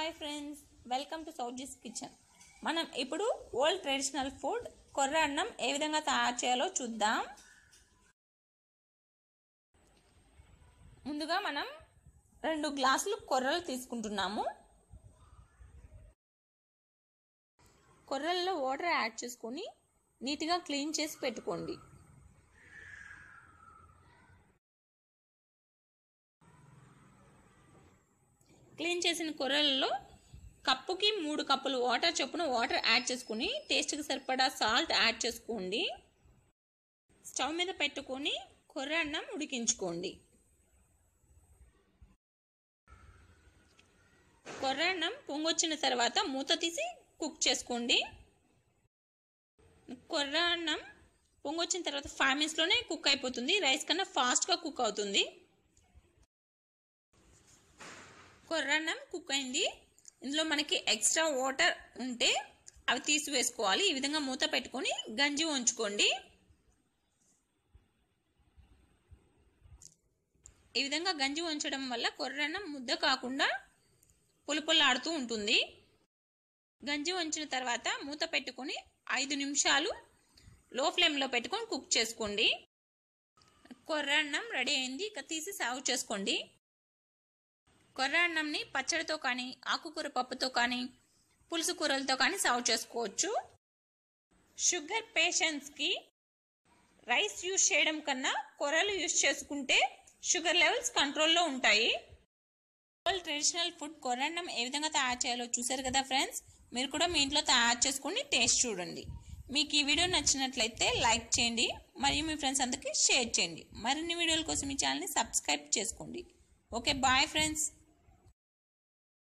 hi friends welcome to Souji's kitchen మనం ఇప్పుడు old traditional food కొర్ర అన్నం ఏ విధంగా తయారు చేయాలో చూద్దాం ముందుగా మనం రెండు గ్లాసులు కొర్రలు తీసుకుంటున్నాము కొర్రల్లో వాటర్ యాడ్ చేసుకొని నీట్గా క్లీన్ చేసి పెట్టుకోండి క్లీన్ చేసిన కొర్రలలో కప్పుకి మూడు కప్పులు వాటర్ చొప్పున వాటర్ యాడ్ చేసుకుని టేస్ట్కి సరిపడా సాల్ట్ యాడ్ చేసుకోండి స్టవ్ మీద పెట్టుకొని కొర్ర అన్నం ఉడికించుకోండి కొర్ర అన్నం పొంగొచ్చిన తర్వాత మూత తీసి కుక్ చేసుకోండి కొర్ర అన్నం పొంగొచ్చిన తర్వాత ఫైవ్ మినిట్స్లోనే కుక్ అయిపోతుంది రైస్ కన్నా ఫాస్ట్గా కుక్ అవుతుంది కొర్రన్నం కుక్ అయింది ఇందులో మనకి ఎక్స్ట్రా వాటర్ ఉంటే అవి తీసివేసుకోవాలి ఈ విధంగా మూత పెట్టుకొని గంజి ఉంచుకోండి ఈ విధంగా గంజి ఉంచడం వల్ల కొర్రన్నం ముద్ద కాకుండా పులుపులాడుతూ ఉంటుంది గంజి ఉంచిన తర్వాత మూత పెట్టుకొని ఐదు నిమిషాలు లో ఫ్లేమ్లో పెట్టుకొని కుక్ చేసుకోండి కొర్రన్నం రెడీ అయింది ఇక తీసి సర్వ్ చేసుకోండి కొర్ర అన్నంని పచ్చడితో కానీ ఆకుకూర పప్పుతో కానీ పులుసు కూరలతో కానీ సర్వ్ చేసుకోవచ్చు షుగర్ పేషెంట్స్కి రైస్ యూజ్ చేయడం కన్నా కొర్రలు యూజ్ చేసుకుంటే షుగర్ లెవెల్స్ కంట్రోల్లో ఉంటాయి ట్రెడిషనల్ ఫుడ్ కొర్రన్నం ఏ విధంగా తయారు చేయాలో చూసారు కదా ఫ్రెండ్స్ మీరు కూడా మీ ఇంట్లో తయారు చేసుకుని టేస్ట్ చూడండి మీకు ఈ వీడియో నచ్చినట్లయితే లైక్ చేయండి మరియు మీ ఫ్రెండ్స్ అందరికీ షేర్ చేయండి మరిన్ని వీడియోల కోసం ఈ ఛానల్ని సబ్స్క్రైబ్ చేసుకోండి ఓకే బాయ్ ఫ్రెండ్స్